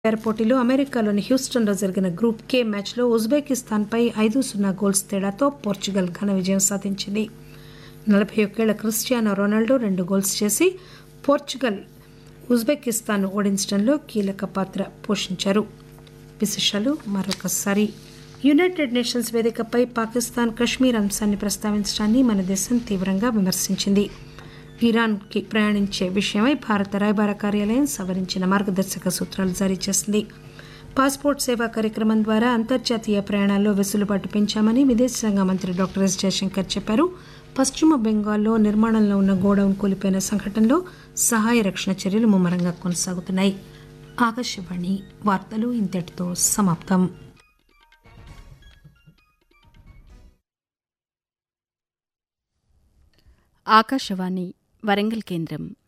పేర పోటీలో అమెరికాలోని హ్యూస్టన్లో జరిగిన గ్రూప్ కే మ్యాచ్లో ఉజ్బెకిస్తాన్పై ఐదు సున్నా గోల్స్ తేడాతో పోర్చుగల్ ఘన విజయం సాధించింది నలభై ఒక్కేళ్ల క్రిస్టియానో రొనాల్డో రెండు గోల్స్ చేసి పోర్చుగల్ ఉజ్బెకిస్తాన్ ఓడించడంలో కీలక పాత్ర పోషించారు విశేషాలు మరొకసారి యునైటెడ్ నేషన్స్ వేదికపై పాకిస్తాన్ కశ్మీర్ అంశాన్ని ప్రస్తావించడాన్ని మన దేశం తీవ్రంగా విమర్శించింది ఇరాన్కి ప్రయాణించే విషయమై భారత రాయబార కార్యాలయం సవరించిన మార్గదర్శక సూత్రాలు జారీ చేసింది పాస్పోర్ట్ సేవా కార్యక్రమం ద్వారా అంతర్జాతీయ ప్రయాణాల్లో వెసులుబాటు పెంచామని విదేశాంగ మంత్రి డాక్టర్ ఎస్ జయశంకర్ చెప్పారు పశ్చిమ బెంగాల్లో నిర్మాణంలో ఉన్న గోడౌన్ కూలిపోయిన సంఘటనలో సహాయ రక్షణ చర్యలు ముమ్మరంగా కొనసాగుతున్నాయి ఆకాశవాణి వార్తలు ఇంతటితో సమాప్తం ఆకాశవాణి వరంగల్ కేంద్రం